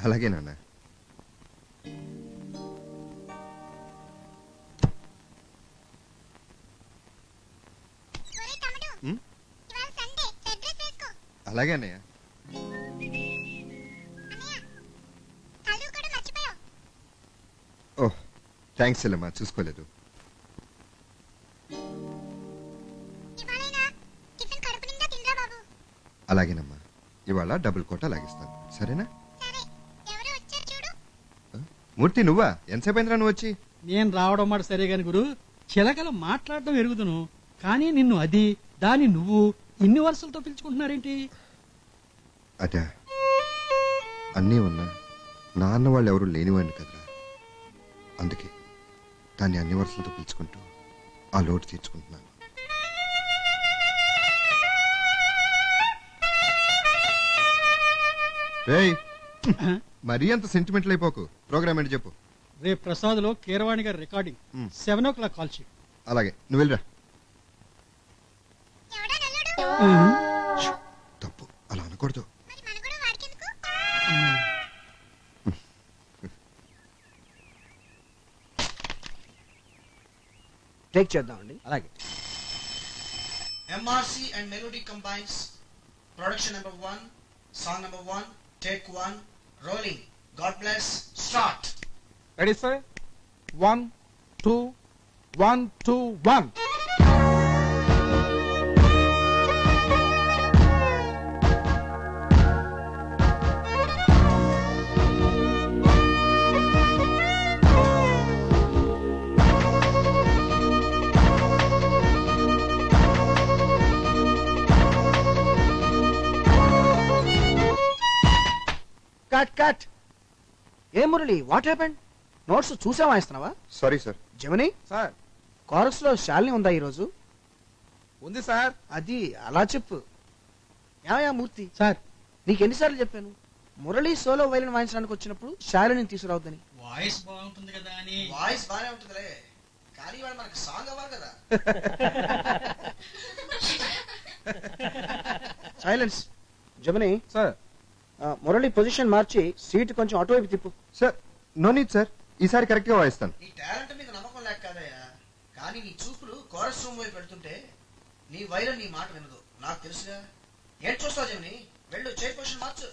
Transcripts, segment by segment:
అలాగే నాన్న ఒరేయ్ తమ్ముడు ఉమ్, ఇవాళ సండే రెడ్ డ్రెస్ వేసుకో అలాగే అన్నయ్య అన్నయ్య కళ్ళు కూడా మర్చిపోయావు ఓహ్ థ్యాంక్స్ చెల్లెమ్మా చూసుకోలేదు ఇవాళైనా టిఫిన్ కడుపు నిండా తిండ్రా బాబు అలాగేనమ్మా ఇవాళ డబుల్ కోట లాగిస్తాను సరేనా సరే ఎవరు వచ్చారు చూడు మూర్తి నువ్వా ఎంతసేపు అయిందిరా నువ్వు వచ్చి నేను రావడం మాట సరే గాని గురు చిలకలు మాట్లాడటం ఎరుగుదును కానీ నిన్ను అది దాని నువ్వు ఇన్ని వరుసలతో పిలుచుకుంటున్నారేంటి అదా అన్నీ ఉన్నా నాన్న వాళ్ళు ఎవరు లేనివాడిని కదరా అందుకే దాన్ని అన్ని వరుసలతో పిలుచుకుంటూ ఆ లోటు తీర్చుకుంటున్నాను రేయ్ ఆ? మరీ అంత సెంటిమెంటల్ అయిపోకు ప్రోగ్రామ్ ఏంటి చెప్పు రేపు ప్రసాద్ లో కీరవాణి గారి రికార్డింగ్ మ్. సెవెన్ ఓ క్లాక్ కాల్ చేయి అలాగే నువ్వు వెళ్ళరా ఎవడా నల్లుడు ఛు, తప్పు అలా అనకూడదు మరి మన కూడా వాడికెందుకు టేక్ చేద్దామండి అలాగే MRC and Melody combines. Production number one, song number one, take one, rolling. God bless. Start. Ready sir one two one two one cut cut ఏ మురళి వాట్ హ్యాపెండ్ నోట్స్ చూసా వాయిస్తున్నావా sorry sir Jamini sir chorus లో శాలిని ఉందా ఈరోజు ఉంది sir అది అలా చెప్పు ఏమయ్యా మూర్తి సార్ నీకు ఎన్నిసార్లు చెప్పాను మురళి సోలో వైలిన్ వాయించడానికి వచ్చినప్పుడు శాలిని తీసుకురావద్దని వాయిస్ బాగుంటుంది కదా అని వాయిస్ బాగానే ఉంటుందిలే కానీ వాడు మనకు సాంగ్ అవ్వాలి కదా సైలెన్స్ జమని సార్ ఆ, మురళి పొజిషన్ మార్చి సీట్ కొంచెం అటువైపు తిప్పు సార్ నో నీడ్ సార్ ఈసారి కరెక్ట్గా వాయిస్తాను నీ టాలెంట్ మీద నమ్మకం లేక కాదయ్యా కానీ నీ చూపులు కోరస్ రూమ్ వైపు పెడుతుంటే నీ వైరం నీ మాట వినదు నాకు తెలుసుగా ఏం చూస్తావు జమిని వెళ్ళు చైర్ పొజిషన్ మార్చు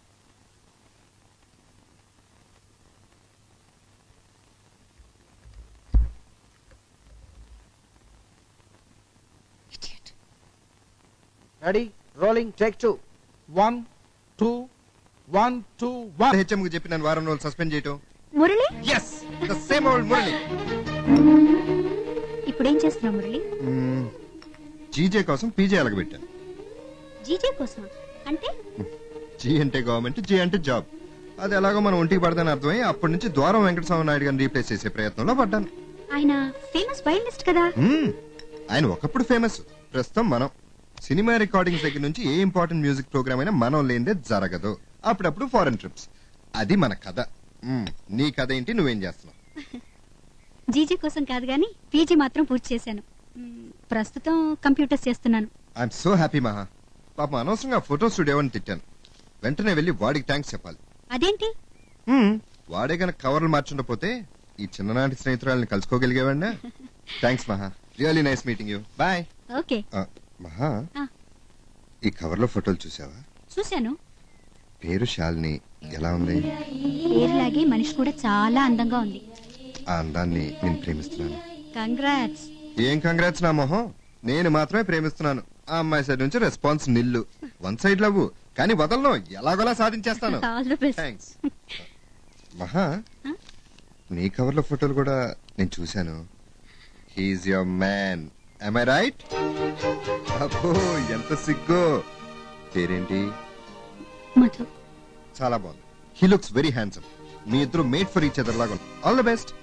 ready rolling take two one two one two one హెచ్ఎంకి చెప్పి నన్ను వారం రోజులు సస్పెండ్ చేయటం Murali yes the same old Murali ఇప్పుడేం చేస్తున్నావు మురళి జీజే కోసం పీజే అలగబెట్టాను జీజే కోసం అంటే జీ అంటే గవర్నమెంట్ జీ అంటే జాబ్ అది ఎలాగో మనం ఒంటికి పడదని అర్థమై అప్పటి నుంచి ద్వారం వెంకటస్వామి నాయుడు గారిని రీప్లేస్ చేసే ప్రయత్నంలో పడ్డాను ఆయన ఫేమస్ వైలినిస్ట్ కదా మ్మ్. ఆయన ఒకప్పుడు ఫేమస్ ప్రస్తుతం మనం సినిమా రికార్డింగ్స్ దగ్గర నుంచి ఏ ఇంపార్టెంట్ మ్యూజిక్ ప్రోగ్రామ్ అయినా మనం లేనిదే జరగదు అప్పుడప్పుడు ఫారెన్ ట్రిప్స్ అది మన కథ మ్మ్. నీ కథ ఏంటి నువ్వేం చేస్తున్నావు జీజే కోసం కాదు గాని పీజీ మాత్రం పూర్తి చేశాను మ్, ప్రస్తుతం కంప్యూటర్స్ చేస్తున్నాను ఐఎమ్ సో హ్యాపీ మహా పాపం అనవసరంగా ఫోటో స్టూడియో అని తిట్టాను వెంటనే వెళ్ళి వాడికి థ్యాంక్స్ చెప్పాలి అదేంటి మ్మ్. వాడే గనక కవర్లు మార్చుండపోతే ఈ చిన్ననాటి స్నేహితురాలని కలుసుకోగలిగేవాడినా thanks Maha really nice meeting you bye okay Maha ఆ. ఈ కవర్లో ఫోటోలు చూసావా చూశాను పేరు శాలిని ఎలా ఉంది పేరులాగే మనిషి కూడా చాలా అందంగా ఉంది ఆ అందాన్ని నేను ప్రేమిస్తున్నాను కంగ్రాట్స్ ఏం కంగ్రాట్స్ నా మొహం నేను మాత్రమే ప్రేమిస్తున్నాను ఆ అమ్మాయి సైడ్ నుంచి రెస్పాన్స్ నిల్లు వన్ సైడ్ లవ్ కానీ వదలను ఎలాగోలా సాధించేస్తాను all the best thanks Maha ఆ? నీ కవర్ల ఫోటోలు కూడా నేను చూశాను he's your man I right అబ్బో ఎంత సిగ్గు పేరేంటి మధు చాలా బాగుంది హీ లుక్స్ వెరీ హ్యాండ్సమ్ మీ ఇద్దరు మేడ్ ఫర్ ఈచ్ అదర్ లాగా ఆల్ ద బెస్ట్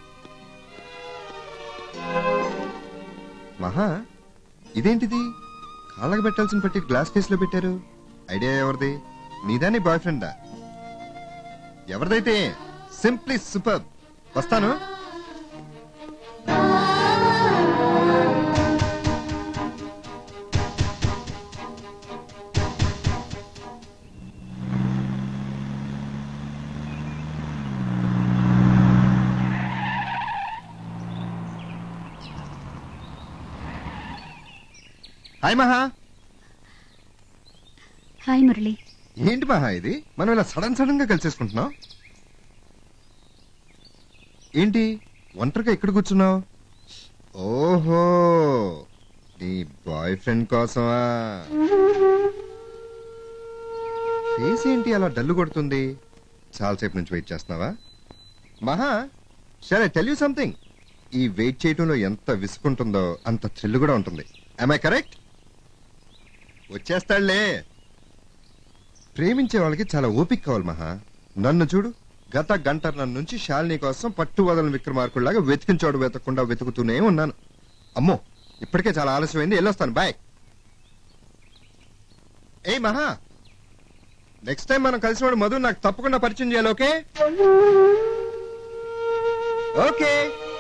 మహా ఇదేంటిది కాళ్ళకు పెట్టాల్సిన పెట్టి గ్లాస్ కేసులో పెట్టారు ఐడియా ఎవరిది నీదా నీ బాయ్ ఫ్రెండా ఎవరిదైతే సింప్లీ సూపర్ వస్తాను హాయ్ మహా హాయ్ మురళి ఏంటి మహా ఇది మనం ఇలా సడన్ సడన్ గా కలిసేసుకుంటున్నాం ఏంటి ఒంటరిగా ఇక్కడ కూర్చున్నావు ఓహో నీ బాయ్ ఫ్రెండ్ కోసమా ఫేస్ ఏంటి అలా డల్లు కొడుతుంది చాలాసేపు నుంచి వెయిట్ చేస్తున్నావా మహా సరే టెల్ యూ సంథింగ్ ఈ వెయిట్ చేయటంలో ఎంత విసుకుంటుందో అంత థ్రిల్ కూడా ఉంటుంది ఐ కరెక్ట్ వచ్చేస్తాడులే ప్రేమించే వాళ్ళకి చాలా ఓపిక కావాలి మహా నన్ను చూడు గత గంటన్నర నుంచి శాలిని కోసం పట్టు వదలని విక్రమార్కుల్లాగా వెతికించోడు వెతకుండా వెతుకుతూనే ఉన్నాను అమ్మో ఇప్పటికే చాలా ఆలస్యమైంది వెళ్ళొస్తాను బాయ్ ఏయ్ మహా నెక్స్ట్ టైం మనం కలిసినవాడు మధు నాకు తప్పకుండా పరిచయం చేయాలి ఓకే ఓకే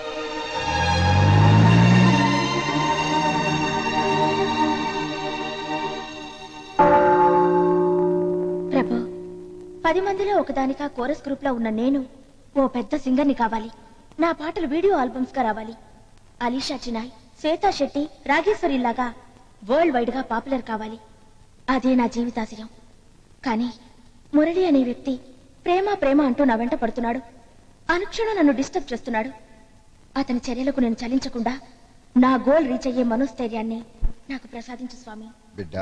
ప్రభు పది మందిలో ఒకదానిగా కోరస్ గ్రూప్ లో ఉన్న నేను ఓ పెద్ద సింగర్ని కావాలి నా పాటలు వీడియో ఆల్బమ్స్ గా రావాలి అలీషా చినాయ్ శ్వేతా శెట్టి రాగేశ్వరి లాగా వరల్డ్ వైడ్ గా పాపులర్ కావాలి అదే నా జీవితాశయం కానీ మురళి అనే వ్యక్తి ప్రేమ ప్రేమ అంటూ నా వెంట పడుతున్నాడు అనుక్షణం నన్ను డిస్టర్బ్ చేస్తున్నాడు అతని చర్యలకు నేను చలించకుండా నా గోల్ రీచ్ అయ్యే మనోస్థైర్యాన్ని నాకు ప్రసాదించు స్వామి బిడ్డ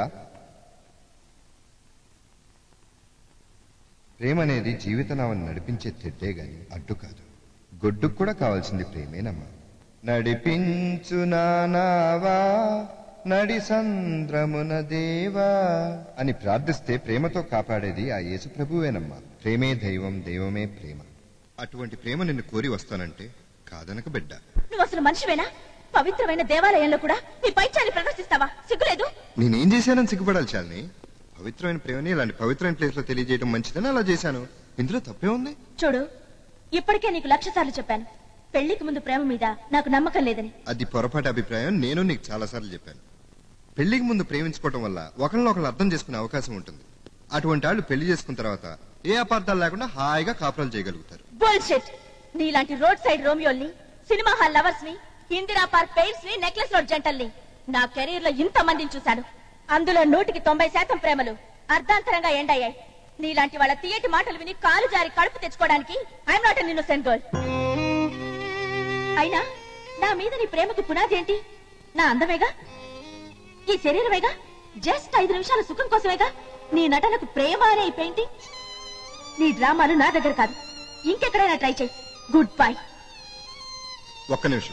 ప్రేమ అనేది జీవితనామని నడిపించే తెడ్డే గాని అడ్డు కాదు గొడ్డుకు కూడా కావాల్సింది ప్రేమేనమ్మా నడిపించు నానావా నడి సంద్రమున దేవా అని ప్రార్థిస్తే ప్రేమతో కాపాడేది ఆ యేసు ప్రభువేనమ్మా ప్రేమే దైవం దైవమే ప్రేమ అటువంటి ప్రేమ నిన్ను కోరి వస్తానంటే కాదనక బిడ్డ నువ్వు అసలు మనిషివేనా పవిత్రమైన దేవాలయంలో కూడా నీ పైచాన్ని ప్రదర్శిస్తావా సిగ్గులేదు నేనేం చేశానని సిగ్గుపడాలి చాలని పవిత్రమైన ప్రేమని ఇలాంటి పవిత్రమైన ప్లేస్ లో తెలియజేయడం మంచిదని అలా చేశాను ఇందులో తప్పే ఉంది చూడు ఇప్పటికే నీకు లక్ష సార్లు చెప్పాను పెళ్లికి ముందు ప్రేమ మీద నాకు నమ్మకం లేదని అది పొరపాటు అభిప్రాయం నేను నీకు చాలాసార్లు చెప్పాను పెళ్లికి ముందు ప్రేమించుకోవటం వల్ల ఒకరినొకరు అర్థం చేసుకునే అవకాశం ఉంటుంది అటువంటి వాళ్ళు పెళ్లి చేసుకున్న తర్వాత ఏ అపార్థాలు లేకుండా హాయిగా కాపురాలు చేయగలుగుతారు బుల్షిట్ నీలాంటి రోడ్ సైడ్ రోమియోల్ని సినిమా హాల్ లవర్స్ ని ఇందిరా పార్క్ పెయిర్స్ ని నెక్లెస్ రోడ్ జంటల్ని నా కెరీర్ లో ఇంత మందిని చూశాను అందులో నూటికి తొంభై శాతం ప్రేమలు అర్ధాంతరంగా ఎండయ్యాయి నీలాంటి వాళ్ళ తీయటి మాటలు విని కాలు జారి కడుపు తెచ్చుకోవడానికి ఐఎమ్ నాట్ నిన్ను సెన్ గర్ల్ అయినా నా మీద నీ ప్రేమకి పునాది ఏంటి నా అందమేగా ఈ శరీరమేగా జస్ట్ ఐదు నిమిషాల సుఖం కోసమేగా నీ నటనకు ప్రేమ అనే ఈ పెయింటింగ్ నీ డ్రామాలు నా దగ్గర కాదు ఇంకెక్కడైనా ట్రై చేయి గుడ్ బై ఒక్క నిమిషం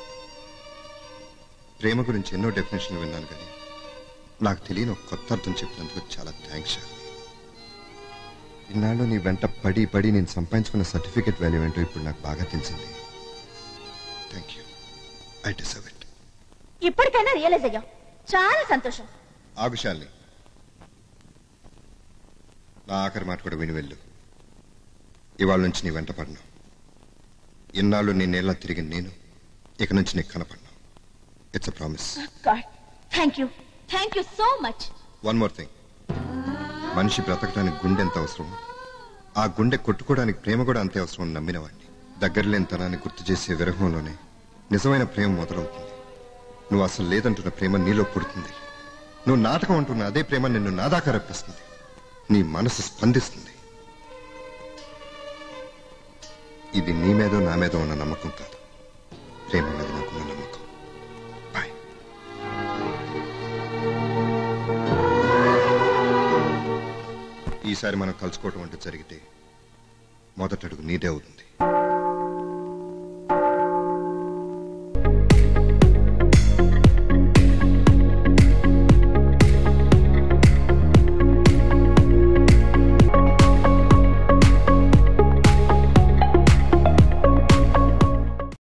ప్రేమ గురించి ఎన్నో డెఫినేషన్లు విన్నాను కానీ నాకు తెలియని ఒక కొత్త అర్థం చెప్పినందుకు చాలా థ్యాంక్స్ షాలిని ఇన్నాళ్ళు నీ వెంట పడి పడి నేను సంపాదించుకున్న సర్టిఫికేట్ వాల్యూ ఏంటో ఇప్పుడు నాకు బాగా తెలిసింది thank you I deserve it ఇప్పటికైనా రియలైజ్ అయ్యాం చాలా సంతోషం ఆగు శాలిని నా ఆఖరి మాట కూడా విని వెళ్ళు ఇవాళ నుంచి నీ వెంట పడినా ఇన్నాళ్ళు నీ నేల తిరిగి నేను ఇక నుంచి నీకు కనపడినా it's a promise god thank you thank you so much one more thing మనిషి బ్రతకడానికి గుండె ఎంత అవసరమో ఆ గుండె కొట్టుకోవడానికి ప్రేమ కూడా అంతే అవసరం అని నమ్మినవాడిని దగ్గర లేని తనాన్ని గుర్తు చేసే విరహంలోనే నిజమైన ప్రేమ మొదలవుతుంది నువ్వు అసలు లేదంటున్న ప్రేమ నీలో పుడుతుంది నువ్వు నాటకం అంటున్న అదే ప్రేమ నిన్ను నాదాకా రప్పిస్తుంది నీ మనసు స్పందిస్తుంది ఇది నీ మీదో నా మీద ఉన్న నమ్మకం కాదు ప్రేమ మీద నాకున్న నమ్మకం బాయ్ ఈసారి మనం కలుసుకోవటం అంటే జరిగితే మొదటడుగు నీదే అవుతుంది